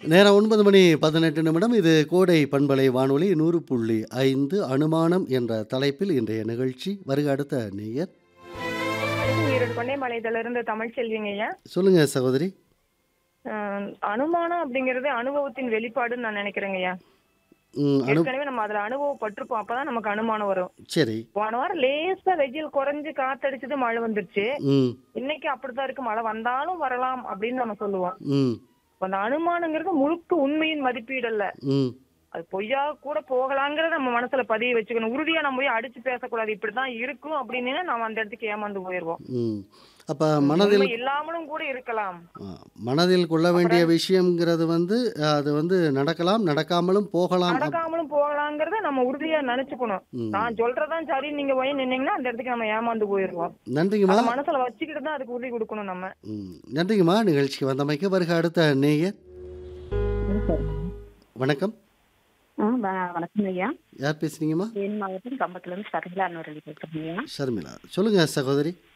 நேரம் 9 மணி 18 நிமிடம். இது கோடை பண்பலை வானொலி 100.5 அனுமானம் என்ற தலைப்பில் இன்றைய நிகழ்ச்சி. வருக அடுத்த நேயர். ஈரோடு கொண்டைபாளையத்திலிருந்து தமிழ்ச்செல்விங்க ஐயா. சொல்லுங்க சகோதரி. அ அனுமானம் அப்படிங்கிறது அனுபவத்தின் வெளிப்பாடுன்னு நான் நினைக்கிறேங்க ஐயா. ம். அனு ஏற்கனவே நம்ம அதுல அனுபவப்பட்டிருப்போம். அப்பதான் நமக்கு அனுமானம் வரும். சரி. போன வாரம் லேசா வெயில் குறைஞ்சு காத்தடிச்சது மழை வந்துருச்சு. ம். இன்னைக்கு அப்படித்தான் இருக்கு. மழை வந்தாலும் வரலாம் அப்படின்னு நம்ம சொல்லுவோம். ம். அந்த அனுமானங்கிறது முழுக்க உண்மையின் மதிப்பீடு அல்ல. ம். அது பொய்யா கூட போகலாங்கிறத நம்ம மனசுல பதிய வச்சுக்கணும். உறுதியா நம்ம போய் அடிச்சு பேசக்கூடாது. இப்படித்தான் இருக்கும் அப்படின்னு நம்ம அந்த இடத்துக்கு ஏமாந்து போயிருவோம். ம். அப்ப மனதில் உண்மை இல்லாமலும் கூட இருக்கலாம். அ மனதில் கொள்ள வேண்டிய அப்புறம் விஷயம்ங்கிறது வந்து அது வந்து நடக்கலாம், நடக்காமலும் போகலாம். அப் நடக்காமலும் போகலாங்கிறத நம்ம உறுதியா நினைச்சுக்கணும். ம். நான் சொல்றதான் சரின்னு நீங்க போய் நின்னீங்கன்னா அந்த இடத்துக்கு நம்ம ஏமாந்து போயிருவோம். நன்றிங்கம்மா. அத மனசுல வச்சுக்கிட்டு தான் அதுக்கு உறுதி கொடுக்கணும் நம்ம. ம். நன்றிங்கம்மா. நிகழ்ச்சிக்கு வந்தமைக்கு வருக அடுத்த நேயர். ம், சரிங்க. வணக்கம். ஆ, வ வணக்கம் ஐயா. யார் பேசுறீங்கம்மா? தேனி மாவட்டம் கம்பத்துலேருந்து ஷர்மிளா அன்வரலி பேசுறேங்க ஐயா. ஷர்மிளா. சொல்லுங்க சகோதரி.